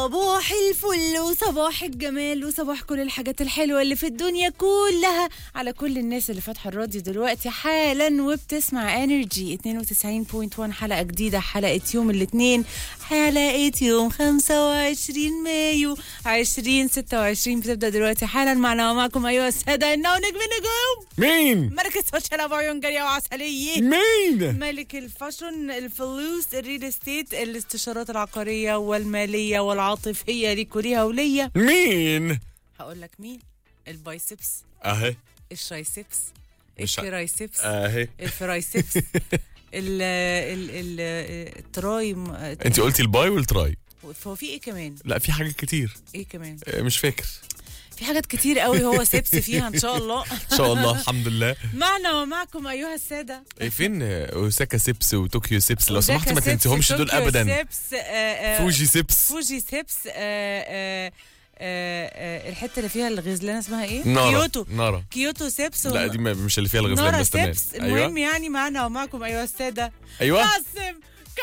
صباح الفل وصباح الجمال وصباح كل الحاجات الحلوة اللي في الدنيا كلها على كل الناس اللي فاتحة الراديو دلوقتي حالا وبتسمع انرجي 92.1 حلقة جديدة حلقة يوم الاثنين حلقة يوم 25 مايو 2026 بتبدأ دلوقتي حالا معنا ومعكم أيها السادة إنه نجم نجوم مين؟ ملك السوشيال أبو عيون جارية وعسلية مين؟ ملك الفاشن الفلوس الريل استيت الاستشارات العقارية والمالية والعاطفية ليك وليها وليا مين؟ هقول لك مين البايسبس اهي الشايسبس مش ع- الكرايسبس اهي الفرايسبس ال ال ال التراي م- انت قلتي الباي والتراي هو في ايه كمان لا في حاجات كتير ايه كمان آه، مش فاكر في حاجات كتير قوي هو سبس فيها ان شاء الله ان شاء الله الحمد لله معنا ومعكم ايها الساده إيه، فين آه، اوساكا سيبس وطوكيو سيبس لو وده سمحت ما كسبس، تنسيهمش دول طوكيو ابدا سبس آه، آه، فوجي سيبس فوجي سيبس آه، آه، آه، آه، الحته اللي فيها الغزلانه اسمها ايه؟ نارا كيوتو نارا كيوتو سيبس لا و- دي ما- مش اللي فيها الغزلان نارا بس تمام سيبس المهم ايوه يعني معنا ومعكم ايها الساده ايوه قاسم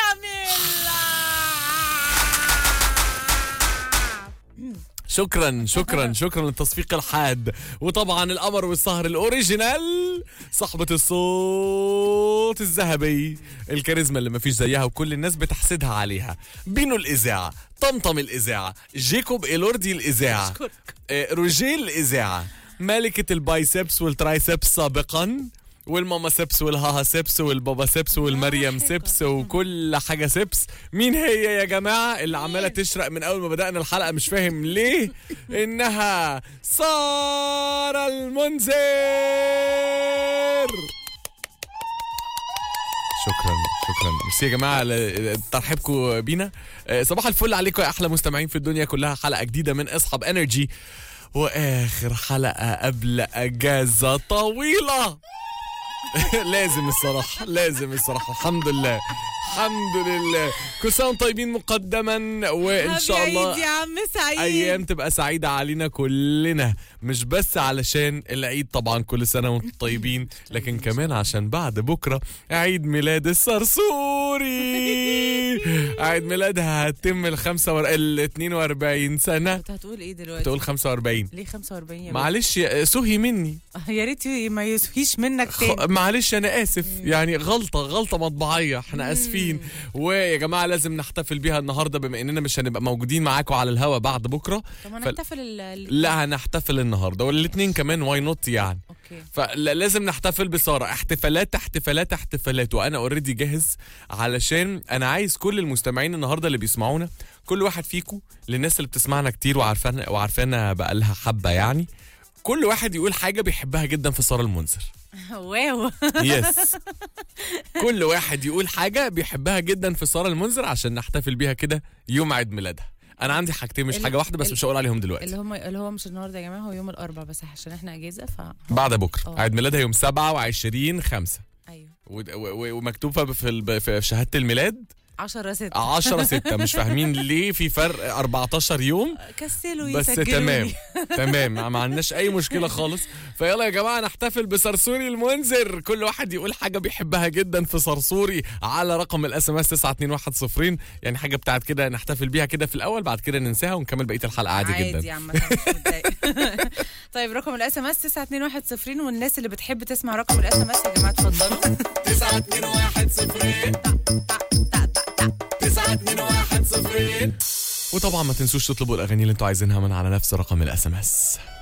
كاميلا شكرا شكرا شكرا للتصفيق الحاد وطبعا القمر والسهر الاوريجينال صاحبة الصوت الذهبي الكاريزما اللي مفيش زيها وكل الناس بتحسدها عليها بينو الإذاعة طمطم الإذاعة جيكوب إيلوردي الإذاعة أشكرك. آه، روجيه الإذاعة ملكة البايسبس والترايسبس سابقا والماما سبس والهاها سبس والبابا سبس والمريم لاحقاً. سبس وكل حاجة سبس مين هي يا جماعة اللي عمالة مين؟ تشرق من أول ما بدأنا الحلقة مش فاهم ليه إنها سارة المنذر شكرا شكرا ميرسي يا جماعه على ترحيبكم بينا آه، صباح الفل عليكم يا احلى مستمعين في الدنيا كلها حلقه جديده من اصحاب انرجي واخر حلقه قبل اجازه طويله لازم الصراحه لازم الصراحه الحمد لله الحمد لله كل سنه وانتم طيبين مقدما وان شاء عيد الله يا عم سعيد ايام تبقى سعيده علينا كلنا مش بس علشان العيد طبعا كل سنه وانتم طيبين لكن كمان عشان بعد بكره عيد ميلاد الصرصوري عيد ميلادها هتتم ال 45 ال 42 سنه كنت هتقول ايه دلوقتي؟ تقول 45 ليه 45 يا باشا؟ معلش يا- سهي مني يا ريت ما يسهيش منك خ... تاني معلش انا اسف يعني غلطه غلطه مطبعيه احنا اسفين ويا جماعه لازم نحتفل بيها النهارده بما اننا مش هنبقى موجودين معاكم على الهوا بعد بكره طب ما فال- نحتفل ال- ال- لا هنحتفل النهارده والاثنين كمان واي نوت يعني اوكي فلازم نحتفل بساره احتفالات احتفالات احتفالات وانا اوريدي جاهز علشان انا عايز كل المستمعين النهارده اللي بيسمعونا كل واحد فيكم للناس اللي بتسمعنا كتير وعارفانا وعارفانا بقى لها حبه يعني كل واحد يقول حاجه بيحبها جدا في ساره المنذر واو يس كل واحد يقول حاجه بيحبها جدا في ساره المنذر عشان نحتفل بيها كده يوم عيد ميلادها انا عندي حاجتين مش ال- حاجه واحده بس ال- مش هقول عليهم اللي دلوقتي هم اللي هو مش النهارده يا جماعه هو يوم الاربعاء بس عشان احنا اجازه ف بعد بكره آه. عيد ميلادها يوم 27 5 ايوه و- و- ومكتوبه في ال- في شهاده الميلاد 10 6 10 6 مش فاهمين ليه في فرق 14 يوم كسلوا بس يسجلوني تمام تمام ما ما عندناش اي مشكله خالص فيلا يا جماعه نحتفل بصرصوري المنذر كل واحد يقول حاجه بيحبها جدا في صرصوري على رقم الاس ام اس 92110 يعني حاجه بتاعت كده نحتفل بيها كده في الاول بعد كده ننساها ونكمل بقيه الحلقه عادي, عادي جدا يا عم مش متضايق. طيب رقم الاس ام اس 92110 والناس اللي بتحب تسمع رقم الاس ام اس يا جماعه اتفضلوا 92110 وطبعا ما تنسوش تطلبوا الاغاني اللي انتوا عايزينها من على نفس رقم الاس ام اس